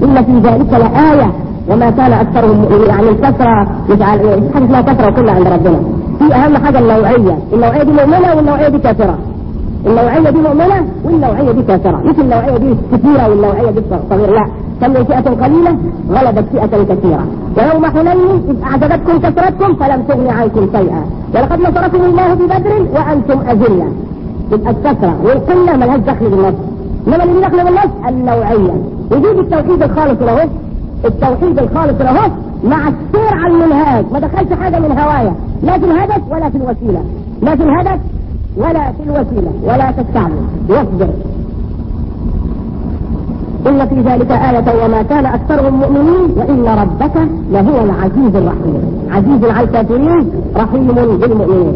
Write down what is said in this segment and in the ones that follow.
إن في ذلك لآية وما كان أكثرهم مؤمنين يعني الكثرة مش على مش حاجة اسمها كثرة وكلها عند ربنا في أهم حاجة النوعية النوعية دي مؤمنة والنوعية دي كافرة النوعية دي مؤمنة والنوعية دي كافرة مش النوعية دي كثيرة والنوعية دي صغيرة لا كم من فئة قليلة غلبت فئة كثيرة ويوم حنين إذ أعجبتكم كثرتكم فلم تغن عنكم شيئا ولقد نصركم الله ببدر وأنتم أذلة يبقى الكثرة والقلة ملهاش دخل بالنص إنما اللي دخل بالنص النوعية وجود التوحيد الخالص له التوحيد الخالص له مع السير على المنهاج ما دخلش حاجة من هوايا لا في الهدف ولا في الوسيلة لا في الهدف ولا في الوسيلة ولا تستعمل واصبر إن في ذلك آية وما كان أكثرهم مؤمنين وإن ربك لهو العزيز الرحيم عزيز على الكافرين رحيم بالمؤمنين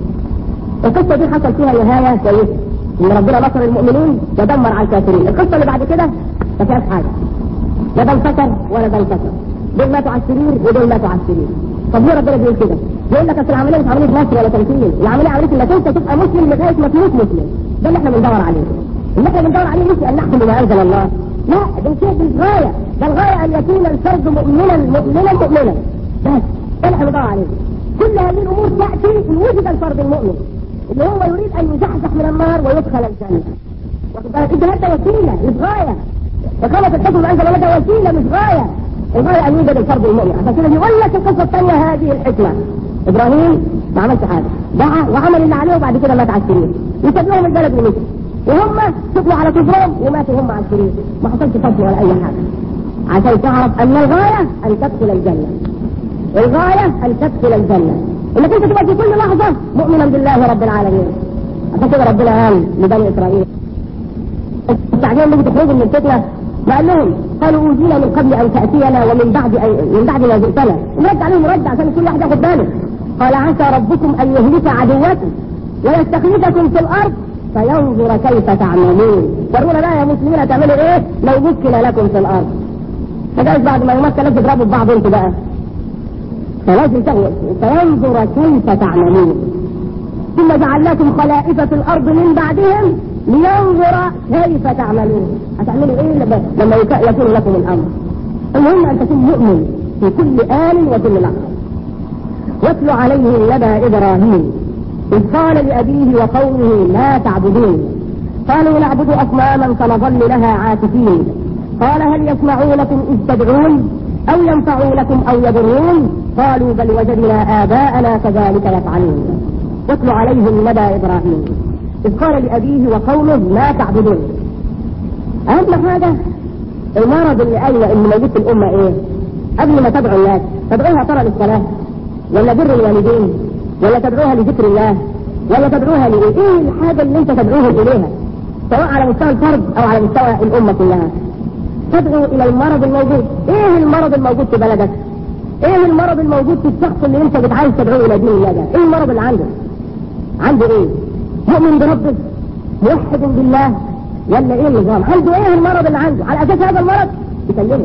القصة دي حصل فيها نهاية كويسة إن ربنا نصر المؤمنين ودمر على الكافرين القصة اللي بعد كده ما فيهاش حاجة لا ده انتصر ولا ده انتصر دول ماتوا على السرير ودول ماتوا على السرير طب ليه ربنا بيقول كده؟ بيقول لك اصل العمليه مش عمليه نصر ولا تمثيل، العمليه عمليه انك انت تبقى مسلم لغايه ما تموت مسلم، ده اللي احنا بندور عليه. اللي احنا بندور عليه مش ان نحكم بما انزل الله، لا ده شيء بالغايه، ده الغايه ان يكون الفرد مؤمنا مؤمنا مؤمنا. بس ده اللي احنا بندور عليه. كل هذه الامور تاتي ان وجد الفرد المؤمن اللي هو يريد ان يزحزح من النار ويدخل الجنه. واخد بالك؟ الجهاد ده وسيله مش غايه. فقامت الحكم بما انزل الله ده وسيله مش غايه. الغاية أن يوجد الفرد المؤمن عشان كده بيقول لك القصة الثانية هذه الحكمة إبراهيم ما عملش حاجة دعا وعمل اللي عليه وبعد كده مات على السرير وساب لهم البلد ومشي وهم شكلوا على كفرهم وماتوا هم على السرير ما حصلش فصل ولا أي حاجة عشان تعرف أن الغاية أن تدخل الجنة الغاية أن تدخل الجنة إنك أنت تبقى في كل لحظة مؤمنا بالله رب العالمين عشان كده ربنا قال لبني إسرائيل التعجيل اللي بتخرجوا من الفتنة ما قال لهم قالوا اوذينا من قبل ان تاتينا ومن بعد أن من بعد ما جئتنا ورد عليهم رد عشان كل واحد ياخد باله قال عسى ربكم ان يهلك عدوكم ويستخلفكم في الارض فينظر كيف تعملون ورونا بقى يا مسلمين هتعملوا ايه لو مكن لكم في الارض فجاءت بعد ما يمكن لازم تضربوا ببعض انتوا بقى فلازم تغوى فينظر كيف تعملون ثم جعلناكم خلائف في الارض من بعدهم لينظر كيف تعملون هتعملوا ايه لما لما يكون لكم الامر المهم ان تكون مؤمن في كل آن وكل لحظة واتل عليهم نبأ إبراهيم إذ قال لأبيه وقومه لا تعبدون قالوا نعبد أصناما فنظل لها عاكفين قال هل يسمعونكم إذ تدعون أو ينفعونكم أو يضرون قالوا بل وجدنا آباءنا كذلك يفعلون واتل عليهم نبأ إبراهيم إذ قال لأبيه وقومه لا تعبدون أهم حاجة المرض اللي قال اللي موجود في الأمة إيه؟ قبل ما تدعو الناس تدعوها ترى للصلاة ولا بر الوالدين ولا تدعوها لذكر الله ولا تدعوها لإيه؟ إيه الحاجة اللي أنت تدعوهم إليها؟ سواء على مستوى الفرد أو على مستوى الأمة كلها. تدعو إلى المرض الموجود، إيه المرض الموجود في بلدك؟ إيه المرض الموجود في الشخص اللي أنت بتعايز تدعوه إلى دين الله ده؟ إيه المرض اللي عنده؟ عنده إيه؟ مؤمن بربه موحد بالله ولا ايه النظام عنده ايه المرض اللي عنده على اساس هذا المرض يكلمه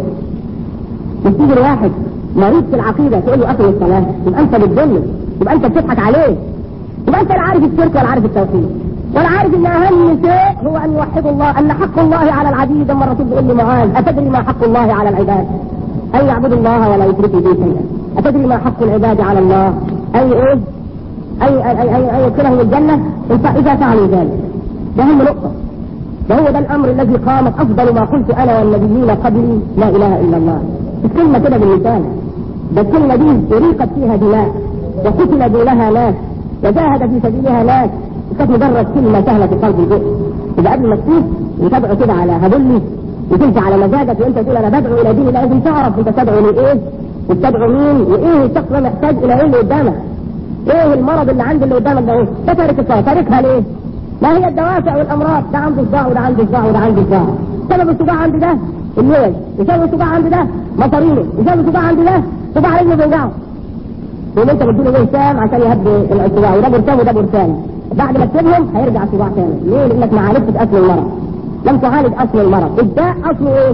مش تيجي لواحد مريض في العقيده تقول له اقم الصلاه يبقى انت بتضله يبقى انت بتضحك عليه يبقى انت لا عارف الشرك ولا عارف التوحيد ولا عارف ان اهم شيء هو ان يوحدوا الله ان حق الله على العبيد لما الرسول بيقول لمعاذ اتدري ما حق الله على العباد ان يعبدوا الله ولا يشركوا به شيئا اتدري ما حق العباد على الله اي ايه اي اي اي اي, أي يدخلهم الجنه اذا فعلوا ذلك ده اهم نقطه وهو ده الامر الذي قامت افضل ما قلت انا والنبيين قبلي لا اله الا الله الكلمه كده باللسان ده الكلمه دي اريقت فيها دماء وقتل دونها ناس وجاهد في سبيلها ناس وكانت مجرد كلمه سهله في قلب البئر يبقى قبل ما تشوف وتدعو كده على هدلي وتمشي على مزاجك وانت تقول انا بدعو الى دين الله لازم تعرف انت تدعو لايه وتدعو مين وايه الشخص ده محتاج الى ايه اللي قدامك ايه المرض اللي عند اللي قدامك ده ايه ده تارك الصلاه تاركها ليه ما هي الدوافع والامراض ده عنده صداع وده عنده صداع وده عنده صداع سبب الصداع عند ده الليل وسبب الصداع عند ده مطرينه وسبب الصداع عند ده صداع رجله بيوجعه يقول انت بتديله ايه سام عشان يهدي الصداع وده برسام وده برسام بعد ما تسيبهم هيرجع صداع تاني ليه؟ لانك ما عالجتش اصل المرض لم تعالج اصل المرض الداء اصله ايه؟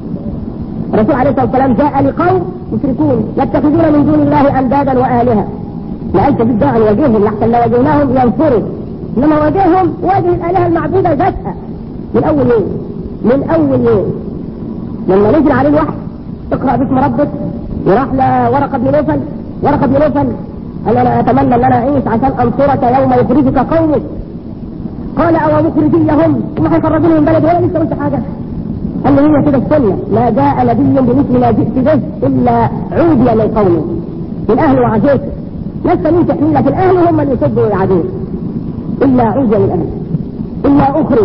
الرسول عليه الصلاه والسلام جاء لقوم يشركون يتخذون من دون الله اندادا والهه لا انت في داعي نواجههم لحتى لو واجهناهم ينفروا انما واجههم واجه الالهه المعبوده ذاتها من اول يوم من اول يوم لما نزل عليه الوحي اقرا باسم ربك وراح لورقه بن نوفل ورقه بن نوفل قال انا اتمنى ان انا اعيش عشان انصرك يوم يخرجك قومك قال او مخرجيهم هم هيخرجوني من بلد ولا لسه قلت حاجه قال له هي كده السنه ما جاء نبي بمثل ما جئت به الا عودي من قومه من اهله وعزيته لست من تحميل لكن اهله هم اللي يصدوا ويعادوه الا عودي من اهله الا اخرج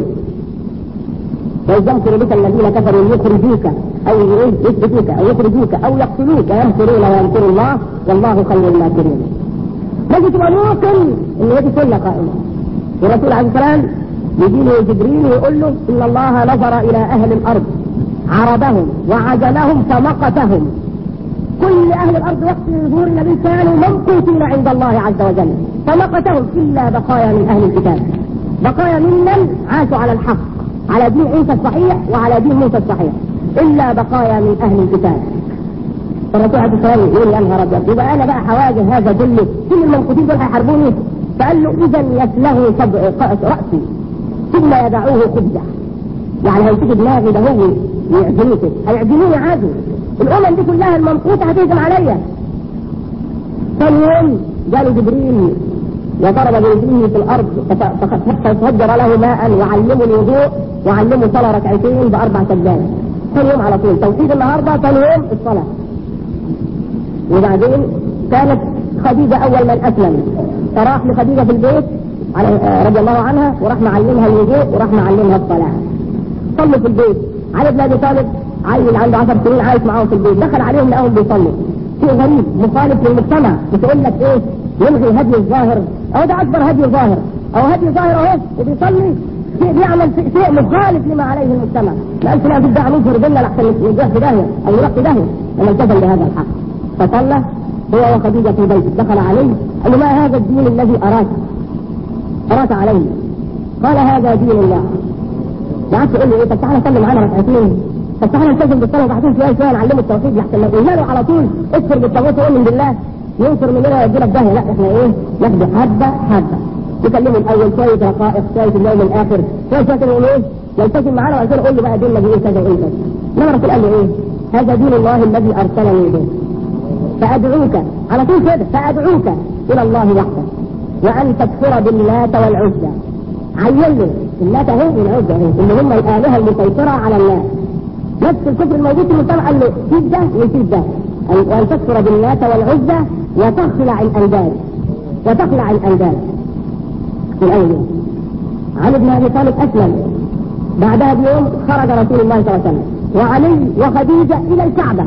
وإذ يمكر بك الذين كفروا يخرجوك أو يثبتوك أو يخرجوك أو يقتلوك يمكرون ويمكر الله والله خير الماكرين. لازم تبقى موقن إن هذه سنة قائمة. والرسول عليه السلام يجي له جبريل ويقول له إن الله نظر إلى أهل الأرض عربهم وعجلهم فمقتهم. كل أهل الأرض وقت ظهور النبي كانوا ممقوتين عند الله عز وجل فمقتهم إلا بقايا من أهل الكتاب. بقايا ممن عاشوا على الحق على دين عيسى الصحيح وعلى دين موسى الصحيح الا بقايا من اهل الكتاب الرسول عليه الصلاه والسلام يقول يا نهار ابيض يبقى انا بقى حواجه هذا كله كل المنقذين دول هيحاربوني فقال له اذا يسله راسي ثم يدعوه خبزه يعني هيسيب دماغي ده هو يعجنوه كده هيعجنوني عادي الامم دي كلها المنقوطه هتهجم عليا ثاني يوم جاله جبريل وضرب برجله في الارض ففجر له ماء وعلمه الوضوء وعلمه صلاه ركعتين باربع سجدات ثاني يوم على طول توحيد النهارده ثاني يوم الصلاه وبعدين كانت خديجه اول من اسلم فراح لخديجه في البيت رضي الله عنها وراح معلمها الوضوء وراح معلمها الصلاه صلوا في البيت علي بن ابي طالب عيل عنده 10 سنين عايش معاهم في البيت دخل عليهم لقاهم بيصلوا شيء غريب مخالف للمجتمع بتقول لك ايه يلغي هدي الظاهر او ده اكبر هدي ظاهر او هدي ظاهر اهو وبيصلي شيء بيعمل شيء مخالف لما عليه المجتمع ما قالش لا بدع نظهر بالله لحسن يروح في داهيه او يروح في داهيه لما التزم بهذا الحق فصلى هو وخديجه في بيته دخل عليه قال له ما هذا الدين الذي اراك اراك عليه قال هذا دين الله قعدت تقول له ايه طب تعالى صلي معانا ركعتين طب تعالى نلتزم بالصلاه وبعدين شويه شويه نعلمه التوحيد لحسن لو قلنا له على طول اكفر بالطاغوت وؤمن بالله ينصر مننا ويدينا في داهيه لا احنا ايه ناخده حبه حبه نكلمه الاول شويه رقائق شويه اليوم الاخر شويه شويه نقول ايه يلتزم معانا وبعد كده نقول له بقى ديننا ايه كذا وايه كذا انما الرسول قال له ايه هذا دين الله الذي ارسلني به فادعوك على طول كده فادعوك الى الله وحده وان تكفر باللات والعزى عين له اللات اهي والعزى اهي اللي هم الالهه المسيطره على الناس نفس الكفر الموجود في المجتمع قال له سيب ده وسيب ده وان تكفر باللات والعزى وتخلع الانداد وتخلع الانداد في الاول علي بن ابي طالب اسلم بعدها بيوم خرج رسول الله صلى الله عليه وسلم وعلي وخديجه الى الكعبه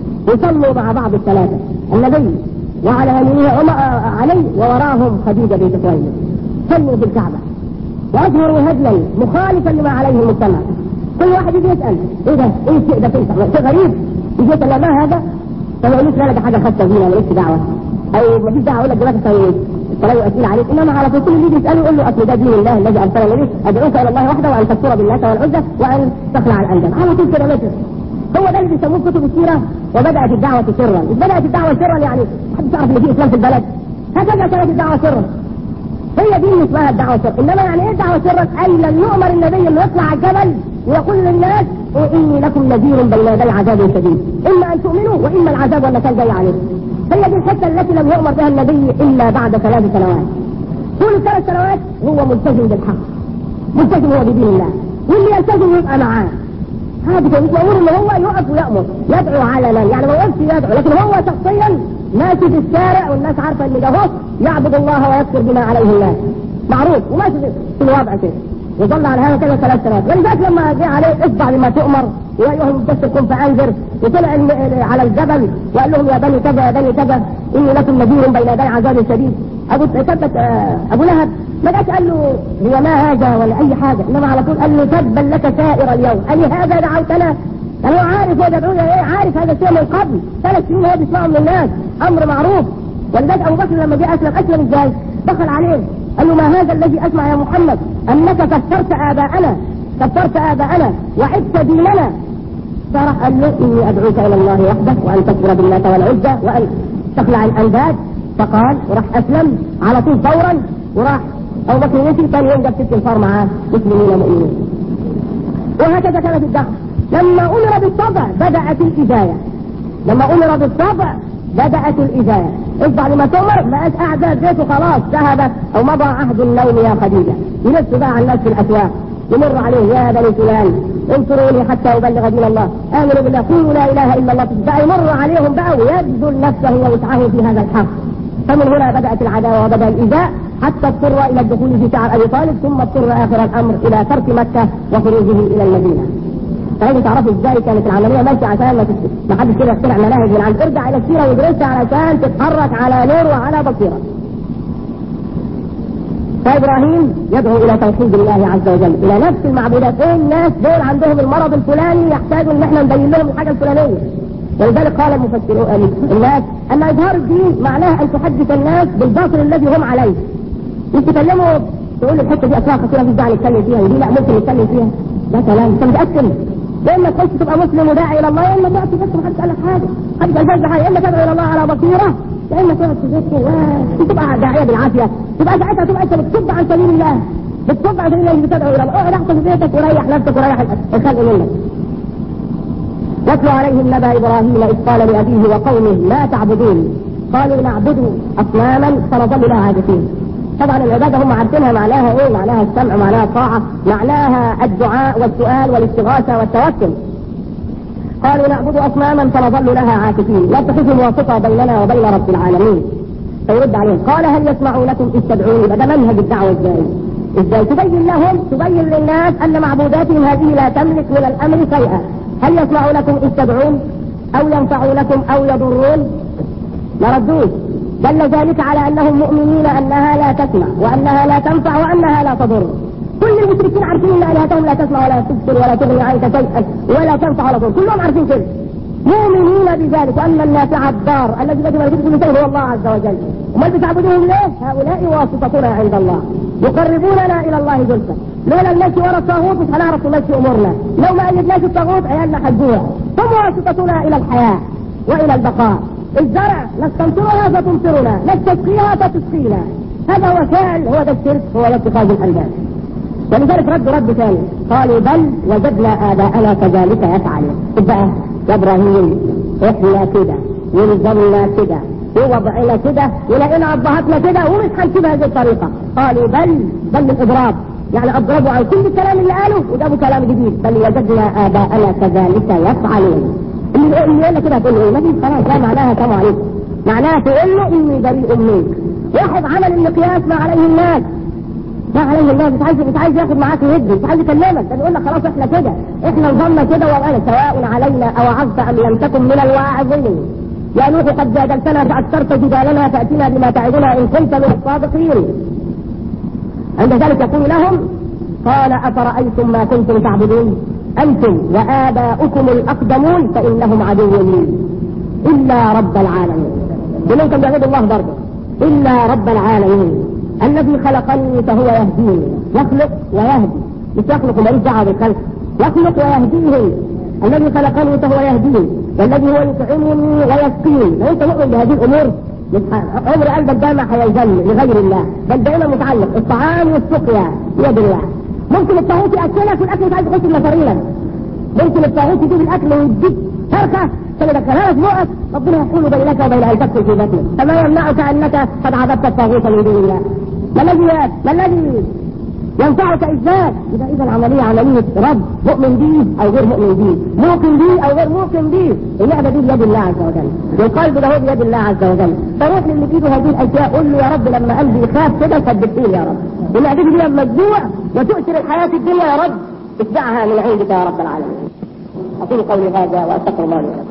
يصلوا مع بعض الثلاثه النبي وعلى يمينه علي ووراهم خديجه بنت خويلد صلوا في الكعبه واظهروا هدلا مخالفا لما عليه المجتمع كل واحد يجي يسال ايه ده؟ ايه الشيء ده؟ شيء غريب يجي يسال ما هذا؟ فما يقولوش لا ده حاجه خاصه بينا مالكش دعوه او ما فيش دعوه اقول لك دلوقتي الصلاه يؤثر عليك انما على طول كل اللي يجي يساله يقول له اصل ده دين الله الذي ارسلني به ادعوك الى الله وحده وان تكفر بالله والعزى وان تخلع الانداد على طول كده ماشي هو ده اللي بيسموه كتب السيره وبدات الدعوه سرا بدات الدعوه سرا يعني محدش يعرف ان في اسلام في البلد هكذا كانت الدعوه سرا هي دي اللي اسمها الدعوه سرا انما يعني ايه الدعوه سرا اي لم يؤمر النبي انه يطلع على الجبل ويقول للناس اني لكم نذير بين يدي عذاب شديد اما ان تؤمنوا واما العذاب ولا كان جاي عليكم هي دي الحته التي لم يؤمر بها النبي الا بعد ثلاث سنوات طول الثلاث سنوات هو ملتزم بالحق ملتزم هو بدين الله واللي يلتزم يبقى معاه هذه مش مأمور ان هو يقف ويأمر يدعو علنا يعني ما وقفش يدعو لكن هو شخصيا ماشي في الشارع والناس عارفه ان ده هو يعبد الله ويكفر بما عليه الناس معروف وماشي في الوضع كده وظل على هذا كذا ثلاث سنوات ولذلك لما جاء عليه اصبع بما تؤمر يا ايها المدثر قم فانذر وطلع على الجبل وقال لهم يا بني كذا يا بني كذا اني لكم نذير بين يدي عذاب شديد ابو ثبت ابو لهب ما جاش قال له هو ما هذا ولا اي حاجه انما على طول قال له تبا لك سائر اليوم قال لي هذا دعوتنا قال هو عارف هو بيدعونا ايه عارف هذا الشيء من قبل ثلاث سنين هو بيسمعه من الناس امر معروف ولذلك ابو بكر لما جاء اسلم اسلم ازاي؟ دخل عليه قال له ما هذا الذي اسمع يا محمد انك كفرت اباءنا كفرت اباءنا وعدت ديننا فراح قال له اني ادعوك الى الله وحده وان تكفر بالله والعزى وان تخلع الانداد فقال وراح اسلم على طول فورا وراح ابو بكر مشي ثاني يوم جاب ست انفار معاه مسلمين مؤمنين وهكذا كانت الدعوه لما أمر بالطبع بدأت الإجاية لما أمر بالطبع بدأت الإجاية اصبع لما تؤمر ما قاعد بيته خلاص ذهب أو مضى عهد النوم يا خديجة يلف بقى على الناس في الأسواق يمر عليه يا بني فلان انصروني حتى أبلغ دين الله آمنوا بالله قولوا لا إله إلا الله بقى يمر عليهم بقى ويبذل نفسه ووسعه في هذا الحق فمن هنا بدأت العداوة وبدأ الإيذاء حتى اضطر إلى الدخول في شعر أبي طالب ثم اضطر آخر الأمر إلى ترك مكة وخروجه إلى المدينة فلازم تعرفوا ازاي كانت العمليه ماشيه عشان ما ما حدش كده يخترع مناهج من عند ارجع الى السيره وادرسها علشان تتحرك على نور وعلى بصيره. فابراهيم يدعو الى توحيد الله عز وجل الى نفس المعبودات ايه الناس دول عندهم المرض الفلاني يحتاجوا ان احنا نبين لهم الحاجه الفلانيه ولذلك قال المفسرون الناس ان اظهار الدين معناه ان تحدث الناس بالباطل الذي هم عليه مش تكلموا تقول الحته دي اصلا خطيره مش داعي نتكلم فيها ودي لا ممكن نتكلم فيها ده كلام انت متاكد يا اما تخش تبقى مسلم وداعي الى الله يا اما تقعد بس محدش قال لك حاجه محدش قال لك حاجه يا اما تدعو الى الله على بصيره يا اما تقعد تذكر وتبقى داعيه بالعافيه تبقى ساعتها تبقى انت بتصب عن سبيل الله بتصب عن سبيل الله بتدعو الى الله اقعد احسن في بيتك وريح نفسك وريح الخلق منك واتلو عليهم نبا ابراهيم اذ قال لابيه وقومه ما تعبدون قالوا نعبد اصناما فنظل لها عاكفين طبعا العباده هم عارفينها معناها ايه؟ معناها السمع معناها الطاعه معناها الدعاء والسؤال والاستغاثه والتوكل قالوا نعبد اصناما فنظل لها عاكفين لا تخف الواسطه بيننا وبين رب العالمين فيرد عليهم قال هل يسمعونكم اذ تدعون يبقى ده منهج الدعوه ازاي؟ ازاي تبين لهم تبين للناس ان معبوداتهم هذه لا تملك من الامر شيئا هل يسمعونكم اذ تدعون او ينفعونكم او يضرون ما ردوش دل ذلك على انهم مؤمنين انها لا تسمع وانها لا تنفع وانها لا تضر كل المشركين عارفين ان الهتهم لا تسمع ولا تبصر ولا تغني عنك شيئا ولا تنفع ولا تضر كلهم عارفين كده مؤمنين بذلك وان النافع الدار الذي يجب ان كل شيء هو الله عز وجل وما بتعبدوهم ليه؟ هؤلاء واسطتنا عند الله يقربوننا الى الله زلفى لولا المشي ورا الطاغوت مش هنعرف نمشي امورنا لو ما ايدناش الطاغوت عيالنا حجوع هم واسطتنا الى الحياه والى البقاء الزرع نستنصرها فتمطرنا نستسقيها فتسقينا هذا هو فعل هو ده الشرك هو ده اتخاذ الانداد ولذلك رد رد ثاني قالوا بل وجدنا اباءنا كذلك يفعلون بقى يا ابراهيم احنا كده ونظامنا كده ووضعنا كده ولقينا ابهاتنا كده ومش هنسيب هذه الطريقه قالوا بل بل الاضراب يعني اضربوا عن كل الكلام اللي قاله وجابوا كلام جديد بل وجدنا اباءنا كذلك يفعلون اللي اللي يقول لك كده تقول له ايه؟ ما فيش خلاص لا معناها سلام عليكم معناها تقول له اني بريء منك واحد عمل المقياس ما عليه الناس ما عليه الناس مش عايز مش عايز ياخد معاك يد مش عايز يكلمك ده بيقول لك خلاص احنا كده احنا نظامنا كده وقال سواء علينا او عظت ام لم تكن من الواعظين يا نوح قد جادلتنا فاكثرت جدالنا فاتنا بما تعدنا ان كنت من الصادقين عند ذلك يقول لهم قال افرايتم ما كنتم تعبدون انتم واباؤكم الاقدمون فانهم عدو لي الا رب العالمين ومنكم بيعبد الله برضه الا رب العالمين الذي خلقني فهو يهديني يخلق ويهدي مش يخلق ماليش دعوه بالخلق يخلق ويهديهم الذي خلقني فهو يهديني والذي هو يطعمني ويسقيني لو انت مؤمن بهذه الامور عمر قلبك ده ما هيزل لغير الله بل دائما متعلق الطعام والسقيا بيد الله ممكن الطاغوت ياكلك والاكل مش عايز يخش المصارينا ممكن الطاغوت يجيب الاكل ويديك فرخه فيدخلها في بؤك ربنا يحول بينك وبين ان تدخل في بطنك فما يمنعك انك قد عبدت الطاغوت من دون الله ما الذي ما الذي ينفعك ازاي؟ اذا اذا العمليه عمليه رب مؤمن به او غير مؤمن به، موقن به او غير موقن به، اللعبه دي بيد الله عز وجل، والقلب ده هو بيد الله عز وجل، فروح للي في ايده هذه الاشياء قول له يا رب لما قلبي يخاف كده ثبتني يا رب، والمعدتي دي لما تجوع وتؤثر الحياه الدنيا يا رب اتبعها من عندك يا رب العالمين. اقول قولي هذا واستغفر الله لي ولكم.